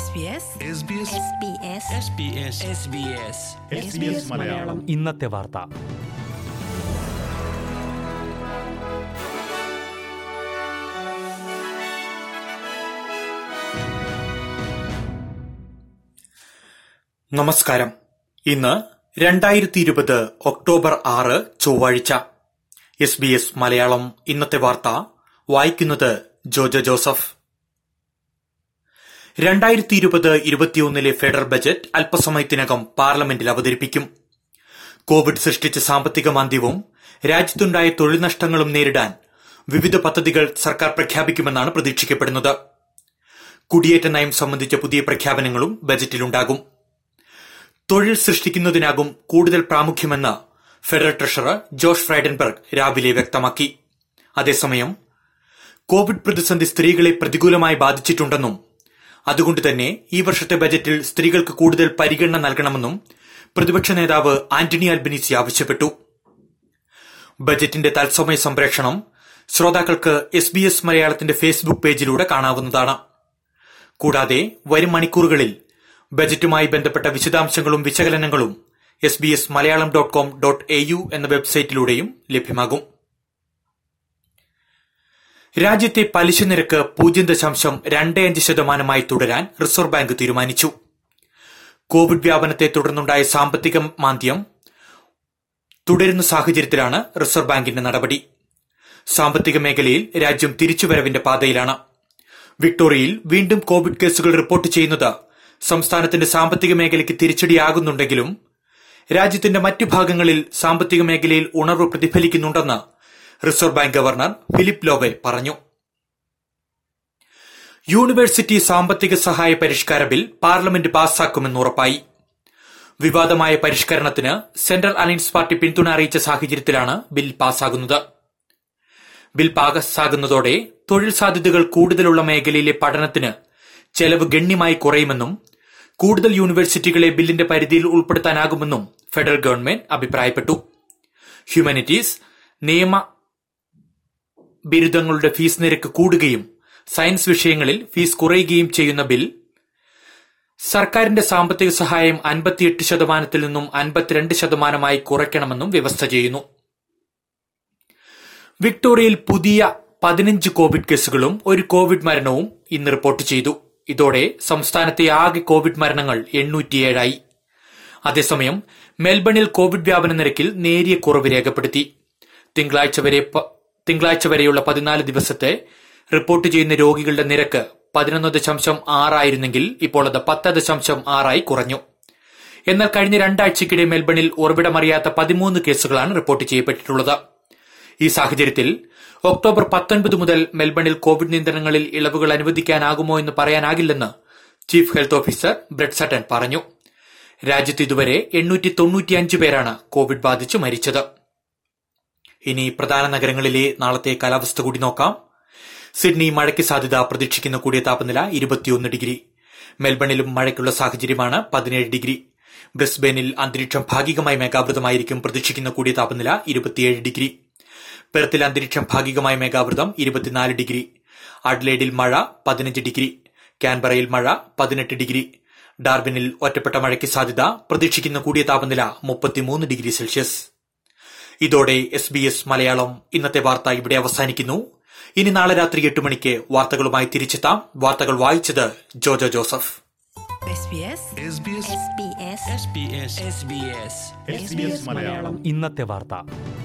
SBS Malayalam ഇന്നത്തെ വാർത്ത നമസ്കാരം ഇന്ന് രണ്ടായിരത്തി ഇരുപത് ഒക്ടോബർ ആറ് ചൊവ്വാഴ്ച എസ് ബി എസ് മലയാളം ഇന്നത്തെ വാർത്ത വായിക്കുന്നത് ജോജോ ജോസഫ് രണ്ടായിരത്തി ഇരുപത് ഇരുപത്തിയൊന്നിലെ ഫെഡറൽ ബജറ്റ് അല്പസമയത്തിനകം പാർലമെന്റിൽ അവതരിപ്പിക്കും കോവിഡ് സൃഷ്ടിച്ച സാമ്പത്തിക മാന്ദ്യവും രാജ്യത്തുണ്ടായ തൊഴിൽ നഷ്ടങ്ങളും നേരിടാൻ വിവിധ പദ്ധതികൾ സർക്കാർ പ്രഖ്യാപിക്കുമെന്നാണ് പ്രതീക്ഷിക്കപ്പെടുന്നത് കുടിയേറ്റ നയം സംബന്ധിച്ച പുതിയ പ്രഖ്യാപനങ്ങളും ബജറ്റിലുണ്ടാകും തൊഴിൽ സൃഷ്ടിക്കുന്നതിനാകും കൂടുതൽ പ്രാമുഖ്യമെന്ന് ഫെഡറൽ ട്രഷറർ ജോഷ് ഫ്രൈഡൻബർഗ് രാവിലെ വ്യക്തമാക്കി അതേസമയം കോവിഡ് പ്രതിസന്ധി സ്ത്രീകളെ പ്രതികൂലമായി ബാധിച്ചിട്ടുണ്ടെന്നും അതുകൊണ്ട് തന്നെ ഈ വർഷത്തെ ബജറ്റിൽ സ്ത്രീകൾക്ക് കൂടുതൽ പരിഗണന നൽകണമെന്നും പ്രതിപക്ഷ നേതാവ് ആന്റണി അൽബനീസി ആവശ്യപ്പെട്ടു ബജറ്റിന്റെ തത്സമയ സംപ്രേഷണം ശ്രോതാക്കൾക്ക് എസ് ബി എസ് മലയാളത്തിന്റെ ഫേസ്ബുക്ക് പേജിലൂടെ കാണാവുന്നതാണ് കൂടാതെ വരും മണിക്കൂറുകളിൽ ബജറ്റുമായി ബന്ധപ്പെട്ട വിശദാംശങ്ങളും വിശകലനങ്ങളും S B S Malayalam dot com dot A U എന്ന വെബ്സൈറ്റിലൂടെയും ലഭ്യമാകും രാജ്യത്തെ പലിശ നിരക്ക് പൂജ്യം ദശാംശം രണ്ട് അഞ്ച് ശതമാനമായി തുടരാൻ റിസർവ് ബാങ്ക് തീരുമാനിച്ചു കോവിഡ് വ്യാപനത്തെ തുടർന്നുണ്ടായ സാമ്പത്തിക മാന്ദ്യം തുടരുന്ന സാഹചര്യത്തിലാണ് റിസർവ് ബാങ്കിന്റെ നടപടി സാമ്പത്തിക മേഖലയിൽ രാജ്യം തിരിച്ചുവരവിന്റെ പാതയിലാണ് വിക്ടോറിയയിൽ വീണ്ടും കോവിഡ് കേസുകൾ റിപ്പോർട്ട് ചെയ്യുന്നത് സംസ്ഥാനത്തിന്റെ സാമ്പത്തിക മേഖലയ്ക്ക് തിരിച്ചടിയാകുന്നുണ്ടെങ്കിലും രാജ്യത്തിന്റെ മറ്റു ഭാഗങ്ങളിൽ സാമ്പത്തിക മേഖലയിൽ ഉണർവ് പ്രതിഫലിക്കുന്നുണ്ടെന്ന് reserve bank governor Philip Lowe പറഞ്ഞു യൂണിവേഴ്സിറ്റി സാമ്പത്തിക സഹായ പരിഷ്കാര ബിൽ പാർലമെന്റ് പാസാക്കുമെന്ന് ഉറപ്പായി വിവാദമായ പരിഷ്കരണത്തിന് സെൻട്രൽ അലയൻസ് പാർട്ടി പിന്തുണ അറിയിച്ച സാഹചര്യത്തിലാണ് ബിൽ പാസാകുന്നത് ബിൽ പാസാകുന്നതോടെ തൊഴിൽ സാധ്യതകൾ കൂടുതലുള്ള മേഖലയിലെ പഠനത്തിന് ചെലവ് ഗണ്യമായി കുറയുമെന്നും കൂടുതൽ യൂണിവേഴ്സിറ്റികളെ ബില്ലിന്റെ പരിധിയിൽ ഉൾപ്പെടുത്താനാകുമെന്നും ഫെഡറൽ ഗവൺമെന്റ് അഭിപ്രായപ്പെട്ടു ഹ്യൂമാനിറ്റീസ് നിയമ ബിരുദങ്ങളുടെ ഫീസ് നിരക്ക് കൂടുകയും സയൻസ് വിഷയങ്ങളിൽ ഫീസ് കുറയുകയും ചെയ്യുന്ന ബിൽ സർക്കാരിന്റെ സാമ്പത്തിക സഹായം അൻപത്തിയെട്ട് ശതമാനത്തിൽ നിന്നും അൻപത്തിരണ്ട് ശതമാനമായി കുറയ്ക്കണമെന്നും വ്യവസ്ഥ ചെയ്യുന്നു വിക്ടോറിയയിൽ പുതിയ പതിനഞ്ച് കോവിഡ് കേസുകളും ഒരു കോവിഡ് മരണവും ഇന്ന് റിപ്പോർട്ട് ചെയ്തു ഇതോടെ സംസ്ഥാനത്തെ ആകെ കോവിഡ് മരണങ്ങൾ എണ്ണൂറ്റിയേഴായി അതേസമയം മെൽബണിൽ കോവിഡ് വ്യാപന നിരക്കിൽ നേരിയ കുറവ് രേഖപ്പെടുത്തി തിങ്കളാഴ്ച വരെ തിങ്കളാഴ്ച വരെയുള്ള പതിനാല് ദിവസത്തെ റിപ്പോർട്ട് ചെയ്യുന്ന രോഗികളുടെ നിരക്ക് പതിനൊന്ന് ദശാംശം ആറായിരുന്നെങ്കിൽ ഇപ്പോൾ അത് പത്ത് ദശാംശം ആറായി കുറഞ്ഞു എന്നാൽ കഴിഞ്ഞ രണ്ടാഴ്ചയ്ക്കിടെ മെൽബണിൽ ഉറവിടമറിയാത്ത പതിമൂന്ന് കേസുകളാണ് റിപ്പോർട്ട് ചെയ്യപ്പെട്ടിട്ടുള്ളത് ഈ സാഹചര്യത്തിൽ ഒക്ടോബർ പത്തൊൻപത് മുതൽ മെൽബണിൽ കോവിഡ് നിയന്ത്രണങ്ങളിൽ ഇളവുകൾ അനുവദിക്കാനാകുമോ എന്ന് പറയാനാകില്ലെന്ന് chief health officer Brett Sutton പറഞ്ഞു രാജ്യത്ത് ഇതുവരെ എണ്ണൂറ്റി തൊണ്ണൂറ്റിയഞ്ച് പേരാണ് കോവിഡ് ബാധിച്ച് മരിച്ചത് ഇനി പ്രധാന നഗരങ്ങളിലെ നാളത്തെ കാലാവസ്ഥ കൂടി നോക്കാം സിഡ്നി മഴയ്ക്ക് സാധ്യത പ്രതീക്ഷിക്കുന്ന കൂടിയ താപനില ഇരുപത്തിയൊന്ന് ഡിഗ്രി മെൽബണിലും മഴയ്ക്കുള്ള സാഹചര്യമാണ് പതിനേഴ് ഡിഗ്രി ബ്രിസ്ബെയിനിൽ അന്തരീക്ഷം ഭാഗികമായി മേഘാവൃതമായിരിക്കും പ്രതീക്ഷിക്കുന്ന കൂടിയ താപനില ഇരുപത്തിയേഴ് ഡിഗ്രി പെർത്തിൽ അന്തരീക്ഷം ഭാഗികമായി മേഘാവൃതം ഇരുപത്തിനാല് ഡിഗ്രി അഡ്ലേഡിൽ മഴ പതിനഞ്ച് ഡിഗ്രി കാൻബറയിൽ മഴ പതിനെട്ട് ഡിഗ്രി ഡാർബിനിൽ ഒറ്റപ്പെട്ട മഴയ്ക്ക് സാധ്യത പ്രതീക്ഷിക്കുന്ന കൂടിയ താപനില മുപ്പത്തിമൂന്ന് ഡിഗ്രി സെൽഷ്യസ് ഇതോടെ എസ് ബി എസ് മലയാളം ഇന്നത്തെ വാർത്ത ഇവിടെ അവസാനിക്കുന്നു ഇനി നാളെ രാത്രി എട്ട് മണിക്ക് വാർത്തകളുമായി തിരിച്ചെത്താം വാർത്തകൾ വായിച്ചത് ജോജോ ജോസഫ് SBS ഇന്നത്തെ വാർത്ത